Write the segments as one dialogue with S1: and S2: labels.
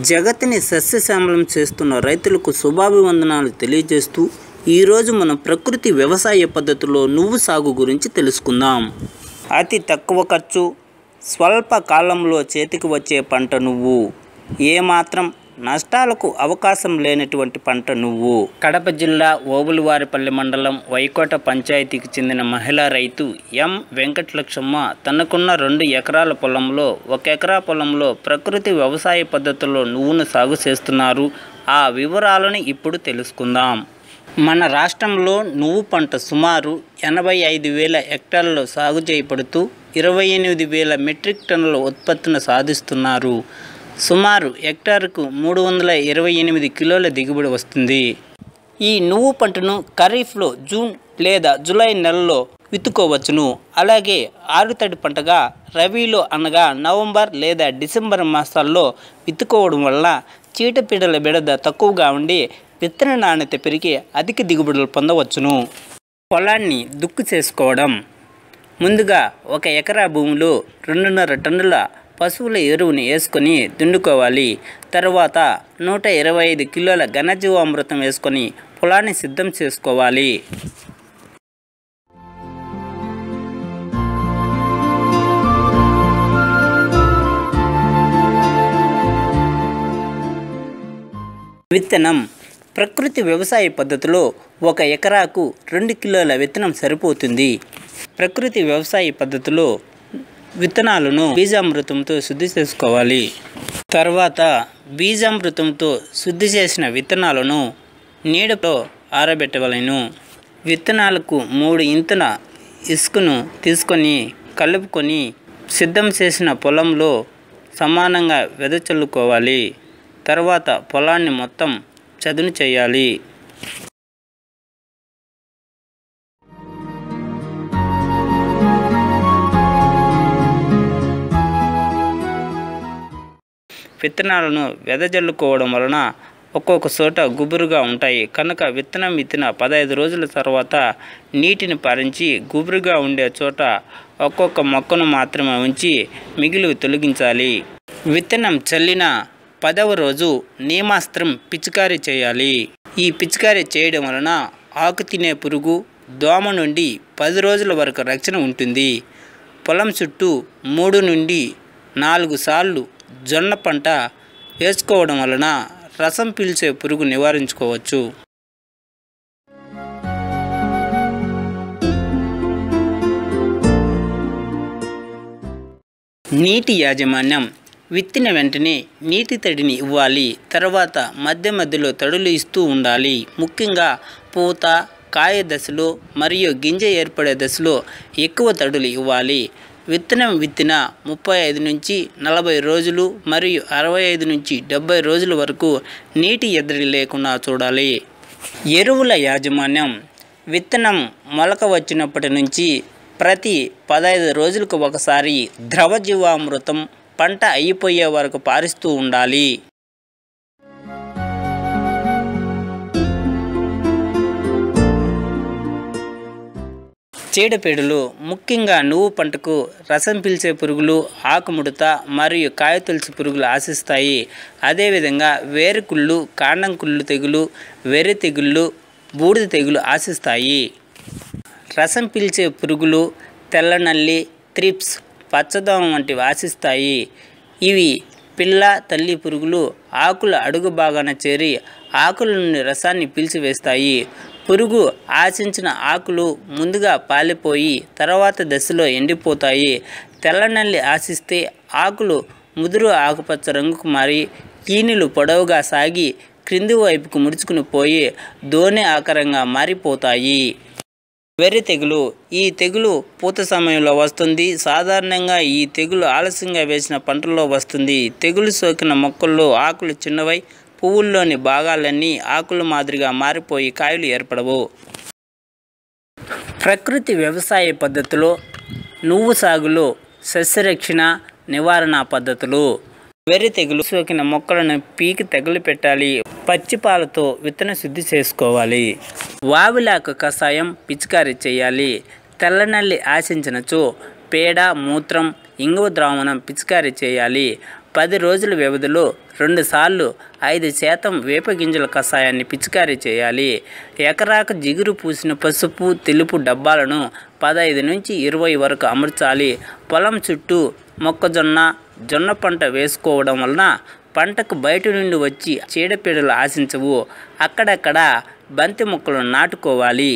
S1: జగత్తుని సస్యశ్యామలం చేస్తున్న రైతులకు శుభాభివందనాలు తెలియజేస్తూ ఈరోజు మనం ప్రకృతి వ్యవసాయ పద్ధతిలో నువ్వు సాగు గురించి తెలుసుకుందాం అతి తక్కువ ఖర్చు స్వల్ప కాలంలో చేతికి వచ్చే పంట నువ్వు ఏమాత్రం నష్టాలకు అవకాశం లేనటువంటి పంట నువ్వు కడప జిల్లా ఓబులవారిపల్లి మండలం వైకోట పంచాయతీకి చెందిన మహిళా రైతు ఎం వెంకటలక్ష్మ తనకున్న రెండు ఎకరాల పొలంలో ఒక ఎకరా పొలంలో ప్రకృతి వ్యవసాయ పద్ధతిలో నువ్వును సాగు చేస్తున్నారు ఆ వివరాలను ఇప్పుడు తెలుసుకుందాం మన రాష్ట్రంలో నువ్వు పంట సుమారు ఎనభై ఐదు వేల హెక్టార్లలో సాగు చేయబడుతూ ఇరవై ఎనిమిది వేల మెట్రిక్ టన్నుల ఉత్పత్తిని సాధిస్తున్నారు సుమారు హెక్టార్కు మూడు వందల ఇరవై ఎనిమిది కిలోల దిగుబడి వస్తుంది ఈ నువ్వు పంటను ఖరీఫ్లో జూన్ లేదా జూలై నెలలో విత్తుకోవచ్చును అలాగే ఆరుతడి పంటగా రబీలో అనగా నవంబర్ లేదా డిసెంబర్ మాసాల్లో విత్తుకోవడం వల్ల చీటపీడల బెడద తక్కువగా ఉండి విత్తన నాణ్యత పెరిగి అధిక దిగుబడులు పొందవచ్చును పొలాన్ని దుక్కు చేసుకోవడం ముందుగా ఒక ఎకరా భూమిలో రెండున్నర టన్నుల పశువుల ఎరువుని వేసుకొని దున్నుకోవాలి తర్వాత నూట ఇరవై ఐదు కిలోల ఘనజీవామృతం వేసుకొని పొలాన్ని సిద్ధం చేసుకోవాలి విత్తనం ప్రకృతి వ్యవసాయ పద్ధతిలో ఒక ఎకరాకు రెండు కిలోల విత్తనం సరిపోతుంది ప్రకృతి వ్యవసాయ పద్ధతిలో విత్తనాలను బీజామృతంతో శుద్ధి చేసుకోవాలి తర్వాత బీజామృతంతో శుద్ధి చేసిన విత్తనాలను నీడతో ఆరబెట్టవలను విత్తనాలకు మూడు ఇంతున ఇసుకను తీసుకొని కలుపుకొని సిద్ధం చేసిన పొలంలో సమానంగా వెదచల్లుకోవాలి తర్వాత పొలాన్ని మొత్తం చదును చేయాలి విత్తనాలను వెదజల్లుకోవడం వలన ఒక్కొక్క చోట గుబురుగా ఉంటాయి కనుక విత్తనం విత్తిన పదహైదు రోజుల తర్వాత నీటిని పారించి గుబురుగా ఉండే చోట ఒక్కొక్క మొక్కను మాత్రమే ఉంచి మిగిలి తొలగించాలి విత్తనం చల్లిన పదవ రోజు నియమాస్త్రం పిచికారీ చేయాలి ఈ పిచికారీ చేయడం వలన ఆకు తినే పురుగు దోమ నుండి పది రోజుల వరకు రక్షణ ఉంటుంది పొలం చుట్టూ మూడు నుండి నాలుగు సార్లు జొన్న పంట వేసుకోవడం వలన రసం పీల్చే పురుగు నివారించుకోవచ్చు నీటి యాజమాన్యం విత్తిన వెంటనే నీటి తడిని ఇవ్వాలి తర్వాత మధ్య మధ్యలో తడులు ఇస్తూ ఉండాలి ముఖ్యంగా పూత కాయ దశలో మరియు గింజ ఏర్పడే దశలో ఎక్కువ తడులు ఇవ్వాలి విత్తనం విత్తిన ముప్పై ఐదు నుంచి నలభై రోజులు మరియు అరవై ఐదు నుంచి డెబ్బై రోజుల వరకు నీటి ఎద్దడి లేకుండా చూడాలి ఎరువుల యాజమాన్యం విత్తనం మొలక వచ్చినప్పటి నుంచి ప్రతి పదహైదు రోజులకు ఒకసారి ద్రవ జీవామృతం పంట అయిపోయే వరకు పారిస్తూ ఉండాలి చీడపీడలు ముఖ్యంగా నువ్వు పంటకు రసం పీల్చే పురుగులు ఆకుముడత మరియు కాయతొలుసు పురుగులు ఆశిస్తాయి అదేవిధంగా వేరుకుళ్ళు కాండం కుళ్ళు తెగులు వెర్రి తెగుళ్ళు బూడిద తెగులు ఆశిస్తాయి రసం పీల్చే పురుగులు తెల్లనల్లి త్రిప్స్ పచ్చదోమ వంటివి ఆశిస్తాయి ఇవి పిల్ల తల్లి పురుగులు ఆకుల అడుగు భాగాన చేరి ఆకుల నుండి రసాన్ని పీల్చివేస్తాయి పురుగు ఆశించిన ఆకులు ముందుగా పాలిపోయి తర్వాత దశలో ఎండిపోతాయి తెల్లనల్లి ఆశిస్తే ఆకులు ముదురు ఆకుపచ్చ రంగుకు మారి ఈనులు పొడవుగా సాగి క్రింది వైపుకు ముడుచుకుని పోయి దోణి ఆకారంగా మారిపోతాయి వెర్రి తెగులు ఈ తెగులు పూత సమయంలో వస్తుంది సాధారణంగా ఈ తెగులు ఆలస్యంగా వేసిన పంటల్లో వస్తుంది తెగులు సోకిన మొక్కల్లో ఆకులు చిన్నవై పువ్వుల్లోని భాగాలన్నీ ఆకుల మాదిరిగా మారిపోయి కాయలు ఏర్పడవు ప్రకృతి వ్యవసాయ పద్ధతిలో నువ్వు సాగులో సస్యరక్షణ నివారణ పద్ధతులు వెర్రి తెగులు సోకిన మొక్కలను పీకి తగిలి పెట్టాలి పచ్చి పాలతో విత్తన శుద్ధి చేసుకోవాలి వావిలాకు కషాయం పిచికారీ చేయాలి తెల్లనల్లి ఆశించినచో పేడ మూత్రం ఇంగువ ద్రావణం పిచికారీ చేయాలి పది రోజుల వ్యవధిలో రెండుసార్లు ఐదు శాతం వేప గింజల కషాయాన్ని పిచికారీ చేయాలి ఎకరాకు జిగురు పూసిన పసుపు తెలుపు డబ్బాలను పదహైదు నుంచి ఇరవై వరకు అమర్చాలి పొలం చుట్టూ మొక్కజొన్న జొన్న పంట వేసుకోవడం వలన పంటకు బయట నుండి వచ్చి చీడపీడలు ఆశించవు అక్కడక్కడ బంతి మొక్కలు నాటుకోవాలి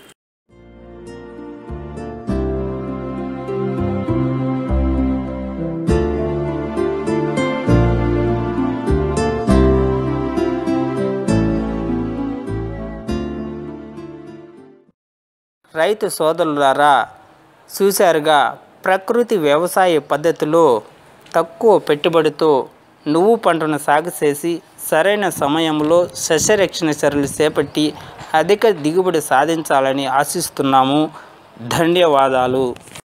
S1: రైతు సోదరులారా చూశారుగా ప్రకృతి వ్యవసాయ పద్ధతిలో తక్కువ పెట్టుబడితో నువ్వు పంటను సాగు చేసి సరైన సమయంలో సస్యరక్షణ చర్యలు చేపట్టి అధిక దిగుబడి సాధించాలని ఆశిస్తున్నాము ధన్యవాదాలు